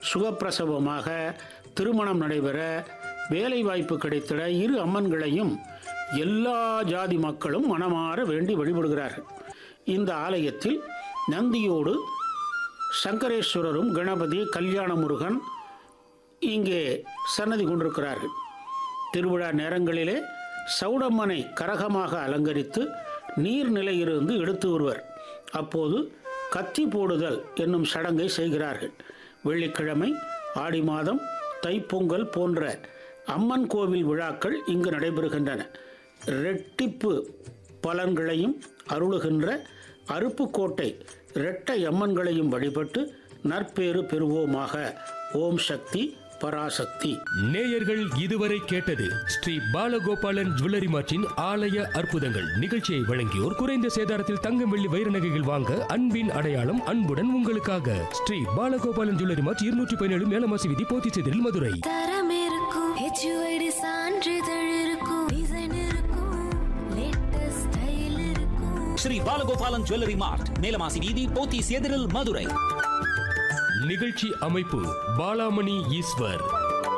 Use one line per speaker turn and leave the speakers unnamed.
சுகப்பிரசவமாக திருமணம் நடைபெற வேலைவாய்ப்பு கிடைத்திட இரு அம்மன்களையும் எல்லா ஜாதி மக்களும் மனமாற வேண்டி வழிபடுகிறார்கள் இந்த ஆலயத்தில் நந்தியோடு சங்கரேஸ்வரரும் கணபதி கல்யாண முருகன் இங்கே சன்னதி கொண்டிருக்கிறார்கள் திருவிழா நேரங்களிலே சவுடம்மனை கரகமாக அலங்கரித்து நீர்நிலையிலிருந்து எடுத்து வருவர் அப்போது கத்தி போடுதல் என்னும் சடங்கை செய்கிறார்கள் வெள்ளிக்கிழமை ஆடி மாதம் தைப்பொங்கல் போன்ற அம்மன் கோவில் விழாக்கள் இங்கு நடைபெறுகின்றன ரெட்டிப்பு பலன்களையும் அருளுகின்ற அருப்புக்கோட்டை இரட்டை அம்மன்களையும் வழிபட்டு நற்பேறு பெறுவோமாக ஓம் சக்தி பராசக்தி
நேயர்கள் இதுவரை கேட்டது ஸ்ரீ பாலகோபாலன் ஜுவல்லரி மார்ட்டின் ஆலய அற்புதங்கள் நிகழ்ச்சியை வழங்கியோர் குறைந்த சேதாரத்தில் தங்கம் வெள்ளி வைர நகைகள் வாங்க அன்பின் அடையாளம் அன்புடன் உங்களுக்காக ஸ்ரீ பாலகோபாலன் ஜுவல்லரி மார்ட் இருநூற்றி பதினேழு மேலமாசி விதி போத்திச்செதில் மதுரை
தரம் இருக்கும் ஹெச்யூஐடி சான்றிதழ் இருக்கும் டிசைன் இருக்கும் லேட்டஸ்ட் ஸ்டைல் இருக்கும்
ஸ்ரீ பாலகோபாலன் ஜுவல்லரி மார்ட் மேலமாசி வீதி போத்தீஸ் எதிரில் மதுரை
நிகழ்ச்சி அமைப்பு பாலாமணி ஈஸ்வர்